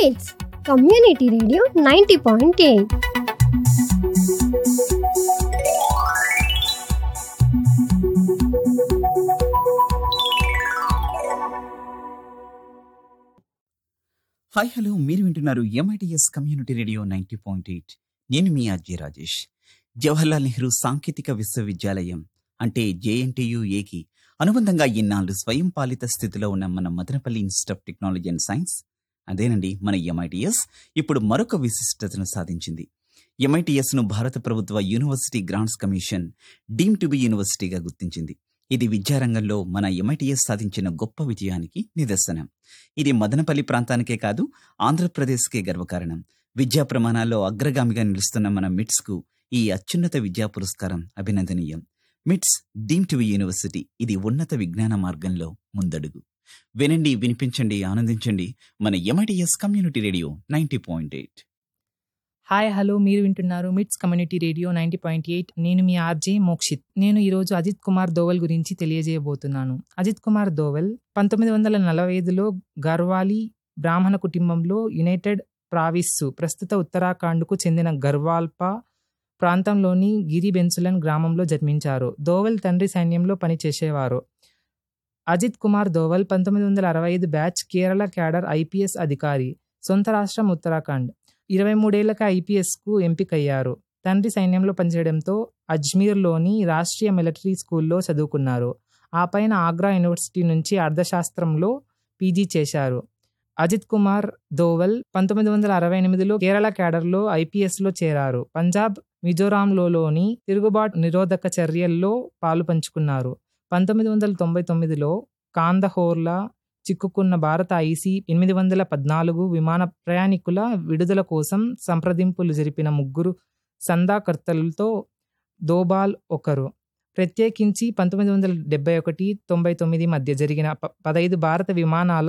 MITS Community Radio 90.8 hi hello మీరు వింటున్నారు MITS community radio ninety point eight నేను మీ అజయ్ రాజేష్ జవహర్లాల్ నెహ్రూ సాంకేతిక విశ్వవిద్యాలయం అంటే జేఎన్టీయు ఏకి అనుబంధంగా ఇన్నాళ్ళు స్వయం పాలిత స్థితిలో ఉన్న మన Madanapalli institute of technology and science అదేనండి మన ఎంఐటిఎస్ ఇప్పుడు మరొక విశిష్టతను సాధించింది ఎంఐటిఎస్ ను భారత ప్రభుత్వ university grants commission deem to be యూనివర్సిటీగా గుర్తించింది ఇది విద్యారంగంలో మన ఎంఐటిఎస్ సాధించిన గొప్ప విజయానికి నిదర్శనం ఇది మదనపల్లి ప్రాంతానికే కాదు ఆంధ్రప్రదేశ్కే గర్వకారణం విద్యా ప్రమాణాల్లో అగ్రగామిగా నిలుస్తున్న మన మిట్స్ కు ఈ అత్యున్నత విద్యా పురస్కారం అభినందనీయం మిట్స్ డీమ్ టు యూనివర్సిటీ ఇది ఉన్నత విజ్ఞాన మార్గంలో ముందడుగు వినండి వినిపించండి ఆనందించండి మన MITS community radio ninety point eight hi hello మీరు వింటున్నారు MITS community radio ninety point eight నేను మీ ఆర్జే మోక్షిత్ నేను ఈరోజు అజిత్ కుమార్ దోవల్ గురించి తెలియజేయబోతున్నాను అజిత్ కుమార్ దోవల్ పంతొమ్మిది వందల నలభై ఐదులో గర్వాలి బ్రాహ్మణ కుటుంబంలో యునైటెడ్ ప్రావిస్సు ప్రస్తుత ఉత్తరాఖండ్కు చెందిన గర్వాల్ప ప్రాంతంలోని గిరిబెన్సులన్ గ్రామంలో జన్మించారు దోవల్ తండ్రి సైన్యంలో పనిచేసేవారు అజిత్ కుమార్ దోవల్ పంతొమ్మిది వందల అరవై ఐదు బ్యాచ్ కేరళ క్యాడర్ ఐపీఎస్ అధికారి సొంత రాష్ట్రం ఉత్తరాఖండ్ ఇరవై మూడేళ్లకు ఐపీఎస్కు ఎంపికయ్యారు తండ్రి సైన్యంలో పనిచేయడంతో అజ్మీర్లోని రాష్ట్రీయ మిలిటరీ స్కూల్లో చదువుకున్నారు ఆ పైన ఆగ్రా యూనివర్సిటీ నుంచి అర్థశాస్త్రంలో పీజీ చేశారు అజిత్ కుమార్ దోవల్ పంతొమ్మిది వందల అరవై ఎనిమిదిలో కేరళ క్యాడర్లో ఐపీఎస్లో చేరారు పంజాబ్ మిజోరాంలోని తిరుగుబాటు నిరోధక చర్యల్లో పాలు పంచుకున్నారు పంతొమ్మిది వందల తొంభై తొమ్మిదిలో కాందహోర్లా చిక్కుకున్న భారత ఐసీ ఎనిమిది వందల పద్నాలుగు విమాన ప్రయాణికుల విడుదల కోసం సంప్రదింపులు జరిపిన ముగ్గురు సందాకర్తలతో దోబాల్ ఒకరు ప్రత్యేకించి పంతొమ్మిది వందల డెబ్బై ఒకటి తొంభై తొమ్మిది మధ్య జరిగిన ప- పదైదు భారత విమానాల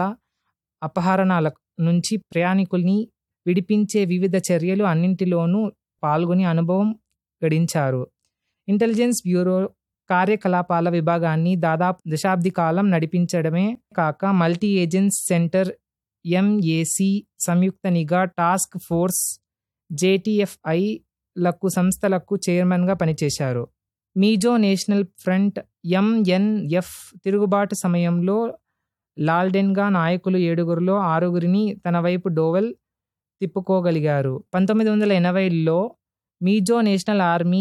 అపహరణల నుంచి ప్రయాణికుల్ని విడిపించే వివిధ చర్యలు అన్నింటిలోనూ పాల్గొని అనుభవం గడించారు ఇంటెలిజెన్స్ బ్యూరో కార్యకలాపాల విభాగాన్ని దాదాపు దశాబ్ది కాలం నడిపించడమే కాక మల్టీ ఏజెన్స్ సెంటర్ ఎంఏసి సంయుక్త నిఘా టాస్క్ ఫోర్స్ జేటీఎఫ్ఐ లకు సంస్థలకు చైర్మన్గా పనిచేశారు మీజో నేషనల్ ఫ్రంట్ ఎంఎన్ఎఫ్ తిరుగుబాటు సమయంలో లాల్డెన్గా నాయకులు ఏడుగురిలో ఆరుగురిని తన వైపు డోవెల్ తిప్పుకోగలిగారు పంతొమ్మిది వందల ఎనభైలో మీజో నేషనల్ ఆర్మీ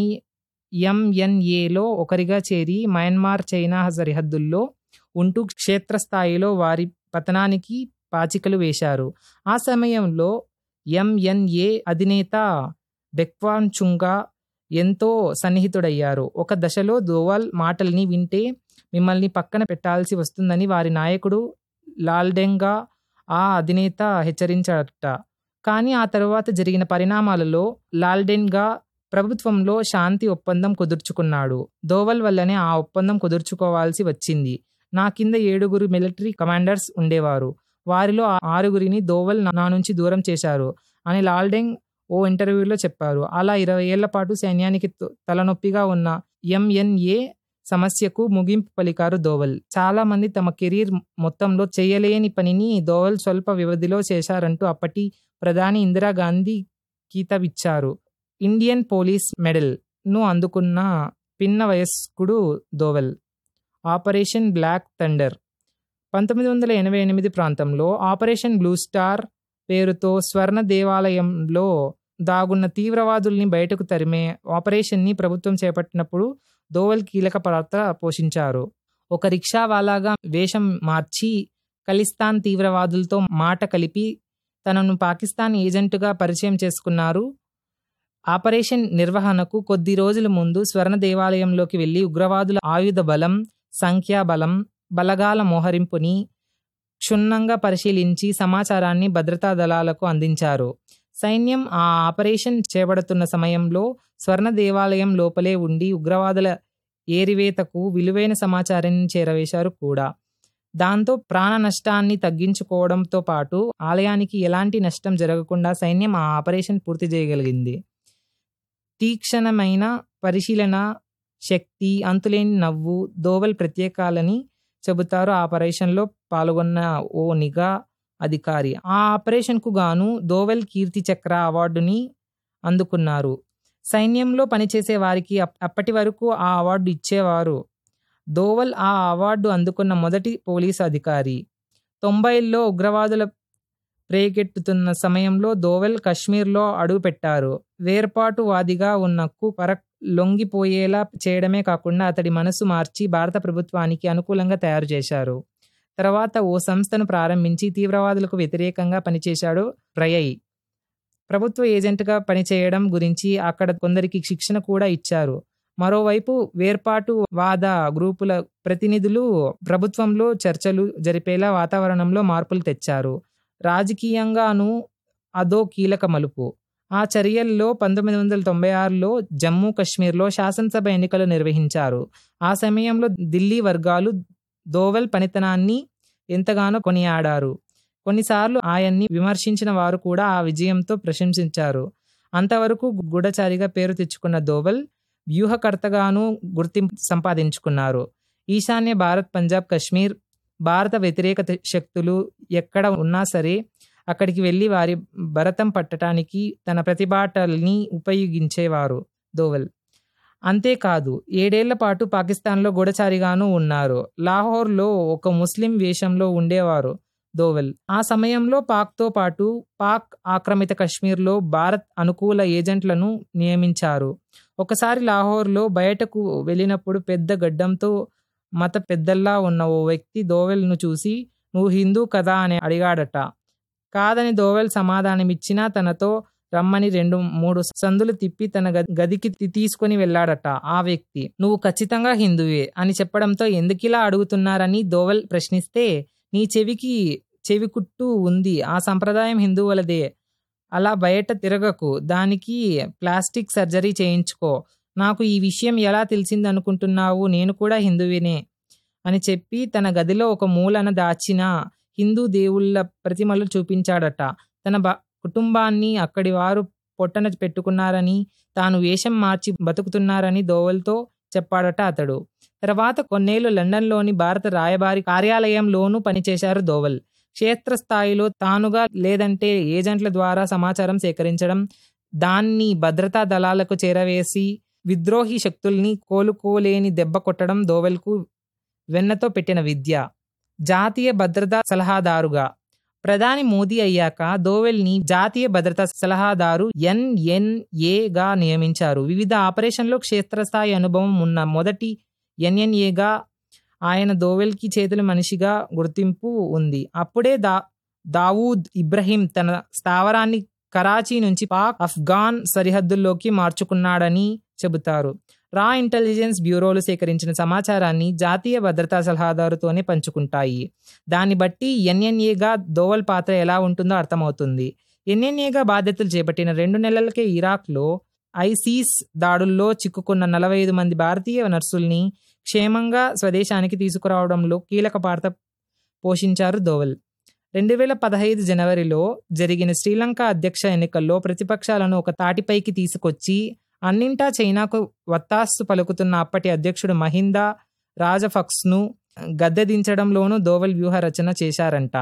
ఎంఎన్ఏలో ఒకరిగా చేరి మయన్మార్ చైనా సరిహద్దుల్లో ఉంటూ క్షేత్రస్థాయిలో వారి పతనానికి పాచికలు వేశారు ఆ సమయంలో ఎంఎన్ఏ అధినేత బెక్వాన్ చుంగా ఎంతో సన్నిహితుడయ్యారు ఒక దశలో దోవాల్ మాటల్ని వింటే మిమ్మల్ని పక్కన పెట్టాల్సి వస్తుందని వారి నాయకుడు లాల్డెంగా ఆ అధినేత హెచ్చరించారట కానీ ఆ తరువాత జరిగిన పరిణామాలలో లాల్డెన్గా ప్రభుత్వంలో శాంతి ఒప్పందం కుదుర్చుకున్నాడు దోవల్ వల్లనే ఆ ఒప్పందం కుదుర్చుకోవాల్సి వచ్చింది నా కింద ఏడుగురు మిలిటరీ కమాండర్స్ ఉండేవారు వారిలో ఆ ఆరుగురిని దోవల్ నా- నా నుంచి దూరం చేశారు అని లాల్డెంగ్ ఓ ఇంటర్వ్యూలో చెప్పారు అలా ఇరవై ఏళ్ల పాటు సైన్యానికి త- తలనొప్పిగా ఉన్న ఎంఎన్ఏ సమస్యకు ముగింపు పలికారు దోవల్ చాలా మంది తమ కెరీర్ మొత్తంలో చేయలేని పనిని దోవల్ స్వల్ప వ్యవధిలో చేశారంటూ అప్పటి ప్రధాని ఇందిరాగాంధీ కీతవిచ్చారు ఇండియన్ పోలీస్ మెడల్ ను అందుకున్న పిన్న వయస్కుడు దోవల్ ఆపరేషన్ బ్లాక్ థండర్ పంతొమ్మిది వందల ఎనభై ఎనిమిది ప్రాంతంలో ఆపరేషన్ బ్లూ స్టార్ పేరుతో స్వర్ణ దేవాలయంలో దాగున్న తీవ్రవాదుల్ని బయటకు తరిమే ఆపరేషన్ని ప్రభుత్వం చేపట్టినప్పుడు దోవల్ కీలక పాత్ర పోషించారు ఒక రిక్షావాలాగా వేషం మార్చి ఖలిస్తాన్ తీవ్రవాదులతో మాట కలిపి తనను పాకిస్తాన్ ఏజెంటుగా పరిచయం చేసుకున్నారు ఆపరేషన్ నిర్వహణకు కొద్ది రోజుల ముందు స్వర్ణ దేవాలయంలోకి వెళ్లి ఉగ్రవాదుల ఆయుధ బలం సంఖ్యాబలం బలగాల మోహరింపుని క్షుణ్ణంగా పరిశీలించి సమాచారాన్ని భద్రతా దళాలకు అందించారు సైన్యం ఆ ఆపరేషన్ చేపడుతున్న సమయంలో స్వర్ణ దేవాలయం లోపలే ఉండి ఉగ్రవాదుల ఏరివేతకు విలువైన సమాచారాన్ని చేరవేశారు కూడా దాంతో ప్రాణ నష్టాన్ని తగ్గించుకోవడంతో పాటు ఆలయానికి ఎలాంటి నష్టం జరగకుండా సైన్యం ఆ ఆపరేషన్ పూర్తి చేయగలిగింది తీక్షణమైన పరిశీలన శక్తి అంతులేని నవ్వు దోవల్ ప్రత్యేకాలని చెబుతారు ఆ ఆపరేషన్లో పాల్గొన్న ఓ నిఘా అధికారి ఆ ఆపరేషన్కు గాను దోవెల్ కీర్తి చక్ర అవార్డుని అందుకున్నారు సైన్యంలో పనిచేసే వారికి అప్- అప్పటి వరకు ఆ అవార్డు ఇచ్చేవారు దోవల్ ఆ అవార్డు అందుకున్న మొదటి పోలీసు అధికారి తొంభైల్లో ఉగ్రవాదుల ప్రేకెట్టుతున్న సమయంలో దోవెల్ కశ్మీర్లో అడుగుపెట్టారు వేర్పాటువాదిగా ఉన్న కు పరక్ లొంగిపోయేలా చేయడమే కాకుండా అతడి మనసు మార్చి భారత ప్రభుత్వానికి అనుకూలంగా తయారు చేశారు తర్వాత ఓ సంస్థను ప్రారంభించి తీవ్రవాదులకు వ్యతిరేకంగా పనిచేశాడు ప్రయయ్ ప్రభుత్వ ఏజెంట్గా పనిచేయడం గురించి అక్కడ కొందరికి శిక్షణ కూడా ఇచ్చారు మరోవైపు వేర్పాటు వాద గ్రూపుల ప్రతినిధులు ప్రభుత్వంలో చర్చలు జరిపేలా వాతావరణంలో మార్పులు తెచ్చారు రాజకీయంగాను అదో కీలక మలుపు ఆ చర్యల్లో పంతొమ్మిది వందల తొంభై ఆరులో జమ్మూ కశ్మీర్లో శాసనసభ ఎన్నికలు నిర్వహించారు ఆ సమయంలో ఢిల్లీ వర్గాలు దోవల్ పనితనాన్ని ఎంతగానో కొనియాడారు కొన్నిసార్లు ఆయన్ని విమర్శించిన వారు కూడా ఆ విజయంతో ప్రశంసించారు అంతవరకు గూఢచారిగా పేరు తెచ్చుకున్న దోవల్ వ్యూహకర్తగాను గుర్తింపు సంపాదించుకున్నారు ఈశాన్య భారత్ పంజాబ్ కశ్మీర్ భారత వ్యతిరేక త- శక్తులు ఎక్కడ ఉన్నా సరే అక్కడికి వెళ్ళి వారి భరతం పట్టడానికి తన ప్రతిభాటల్ని ఉపయోగించేవారు దోవల్ అంతేకాదు ఏడేళ్ల పాటు పాకిస్తాన్లో గూఢచారిగాను ఉన్నారు లాహోర్లో ఒక ముస్లిం వేషంలో ఉండేవారు దోవెల్ ఆ సమయంలో పాక్తో పాటు పాక్ ఆక్రమిత కశ్మీర్లో భారత్ అనుకూల ఏజెంట్లను నియమించారు ఒకసారి లాహోర్లో బయటకు వెళ్ళినప్పుడు పెద్ద గడ్డంతో మత పెద్దల్లా ఉన్న ఓ వ్యక్తి దోవెల్ను చూసి నువ్వు హిందూ కదా అని అడిగాడట కాదని దోవెల్ సమాధానమిచ్చినా తనతో రమ్మని రెండు మూడు సందులు తిప్పి తన గ- గదికి తీ- తీసుకొని వెళ్ళాడట ఆ వ్యక్తి నువ్వు ఖచ్చితంగా హిందువే అని చెప్పడంతో ఎందుకిలా అడుగుతున్నారని దోవెల్ ప్రశ్నిస్తే నీ చెవికి చెవి కుట్టు ఉంది ఆ సంప్రదాయం హిందువులదే అలా బయట తిరగకు దానికి ప్లాస్టిక్ సర్జరీ చేయించుకో నాకు ఈ విషయం ఎలా తెలిసింది అనుకుంటున్నావు నేను కూడా హిందువినే అని చెప్పి తన గదిలో ఒక మూలన దాచిన హిందూ దేవుళ్ళ ప్రతిమలు చూపించాడట తన బ కుటుంబాన్ని అక్కడి వారు పొట్టన పెట్టుకున్నారని తాను వేషం మార్చి బతుకుతున్నారని దోవల్తో చెప్పాడట అతడు తర్వాత కొన్నేళ్లు లండన్లోని భారత రాయబారి కార్యాలయంలోనూ పనిచేశారు దోవల్ క్షేత్రస్థాయిలో తానుగా లేదంటే ఏజెంట్ల ద్వారా సమాచారం సేకరించడం దాన్ని భద్రతా దళాలకు చేరవేసి విద్రోహి శక్తుల్ని కోలుకోలేని దెబ్బ కొట్టడం దోవెల్కు వెన్నతో పెట్టిన విద్య జాతీయ భద్రతా సలహాదారుగా ప్రధాని మోదీ అయ్యాక దోవెల్ని జాతీయ భద్రతా సలహాదారు ఎన్ఎన్ఏగా నియమించారు వివిధ ఆపరేషన్లో క్షేత్రస్థాయి అనుభవం ఉన్న మొదటి ఎన్ఎన్ఏగా ఆయన దోవెల్కి చేతుల మనిషిగా గుర్తింపు ఉంది అప్పుడే దా దావూద్ ఇబ్రహీం తన స్థావరాన్ని కరాచీ నుంచి పాక్ అఫ్ఘాన్ సరిహద్దుల్లోకి మార్చుకున్నాడని చెబుతారు రా ఇంటెలిజెన్స్ బ్యూరోలు సేకరించిన సమాచారాన్ని జాతీయ భద్రతా సలహాదారుతోనే పంచుకుంటాయి దాన్ని బట్టి ఎన్ఎన్ఏగా దోవల్ పాత్ర ఎలా ఉంటుందో అర్థమవుతుంది ఎన్ఎన్ఏగా బాధ్యతలు చేపట్టిన రెండు నెలలకే ఇరాక్లో ఐసీస్ దాడుల్లో చిక్కుకున్న నలభై ఐదు మంది భారతీయ నర్సుల్ని క్షేమంగా స్వదేశానికి తీసుకురావడంలో కీలక పాత్ర పోషించారు దోవల్ రెండు వేల పదహైదు జనవరిలో జరిగిన శ్రీలంక అధ్యక్ష ఎన్నికల్లో ప్రతిపక్షాలను ఒక తాటిపైకి తీసుకొచ్చి అన్నింటా చైనాకు వత్తాస్సు పలుకుతున్న అప్పటి అధ్యక్షుడు మహిందా రాజఫక్స్ను గద్దెదించడంలోనూ దోవల్ వ్యూహ రచన చేశారంట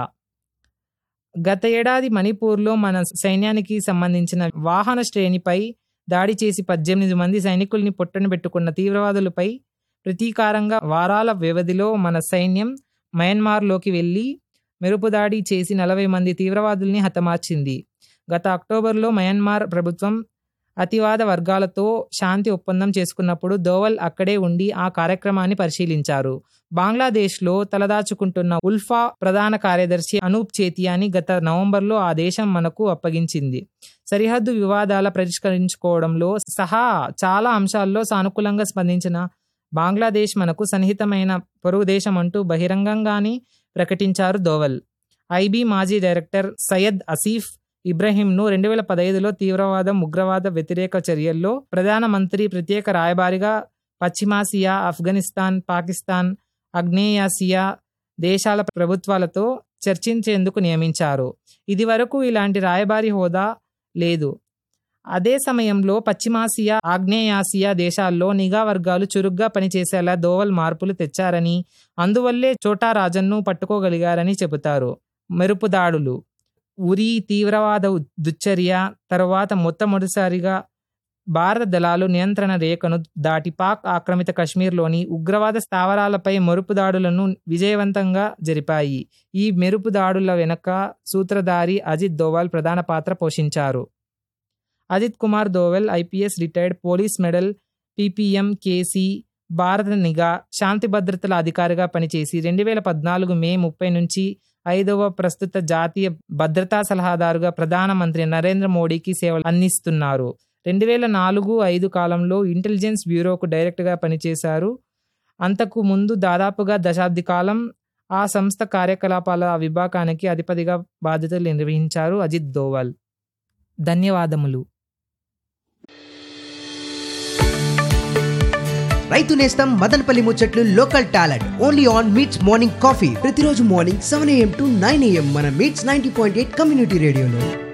గత ఏడాది మణిపూర్లో మన సైన్యానికి సంబంధించిన వాహన శ్రేణిపై దాడి చేసి పద్దెనిమిది మంది సైనికుల్ని పొట్టన పెట్టుకున్న తీవ్రవాదులపై ప్రతీకారంగా వారాల వ్యవధిలో మన సైన్యం మయన్మార్లోకి వెళ్ళి మెరుపు దాడి చేసి నలభై మంది తీవ్రవాదుల్ని హతమార్చింది గత అక్టోబర్లో మయన్మార్ ప్రభుత్వం అతివాద వర్గాలతో శాంతి ఒప్పందం చేసుకున్నప్పుడు దోవల్ అక్కడే ఉండి ఆ కార్యక్రమాన్ని పరిశీలించారు బంగ్లాదేశ్లో తలదాచుకుంటున్న ఉల్ఫా ప్రధాన కార్యదర్శి అనూప్ చేతియాని గత నవంబర్లో ఆ దేశం మనకు అప్పగించింది సరిహద్దు వివాదాల పరిష్కరించుకోవడంలో సహా చాలా అంశాల్లో సానుకూలంగా స్పందించిన బంగ్లాదేశ్ మనకు సన్నిహితమైన పొరుగు దేశం అంటూ బహిరంగంగానే ప్రకటించారు దోవల్ ఐబీ మాజీ డైరెక్టర్ సయ్యద్ అసీఫ్ ఇబ్రహీంను రెండు వేల పదహైదులో తీవ్రవాదం ఉగ్రవాద వ్యతిరేక చర్యల్లో ప్రధానమంత్రి ప్రత్యేక రాయబారిగా పశ్చిమాసియా ఆఫ్ఘనిస్తాన్ పాకిస్తాన్ ఆగ్నేయాసియా దేశాల ప్రభుత్వాలతో చర్చించేందుకు నియమించారు ఇది వరకు ఇలాంటి రాయబారి హోదా లేదు అదే సమయంలో పశ్చిమాసియా ఆగ్నేయాసియా దేశాల్లో నిఘా వర్గాలు చురుగ్గా పనిచేసేలా దోవల్ మార్పులు తెచ్చారని అందువల్లే చోటా రాజన్ను పట్టుకోగలిగారని చెబుతారు మెరుపు దాడులు ఉరి తీవ్రవాద ఉ- దుశ్చర్య తర్వాత మొట్టమొదటిసారిగా భారత దళాలు నియంత్రణ రేఖను దాటి పాక్ ఆక్రమిత కశ్మీర్లోని ఉగ్రవాద స్థావరాలపై మెరుపు దాడులను విజయవంతంగా జరిపాయి ఈ మెరుపు దాడుల వెనుక సూత్రధారి అజిత్ దోవల్ ప్రధాన పాత్ర పోషించారు Ajit Kumar Doval IPS retired police medal PPM KC భారత నిఘా శాంతి భద్రతల అధికారిగా పనిచేసి రెండు వేల పద్నాలుగు మే ముప్పై నుంచి ఐదవ ప్రస్తుత జాతీయ భద్రతా సలహాదారుగా ప్రధానమంత్రి నరేంద్ర మోడీకి సేవలు అందిస్తున్నారు రెండు వేల నాలుగు ఐదు కాలంలో ఇంటెలిజెన్స్ బ్యూరోకు డైరెక్టర్గా పనిచేశారు అంతకు ముందు దాదాపుగా దశాబ్ది కాలం ఆ సంస్థ కార్యకలాపాల విభాగానికి అధిపతిగా బాధ్యతలు నిర్వహించారు అజిత్ దోవల్ ధన్యవాదములు రైతు నేస్తం మదనపల్లి ముచ్చట్లు local talent only on MITS morning coffee ప్రతిరోజు morning seven AM to nine AM మన MITS ninety point eight community రేడియోలో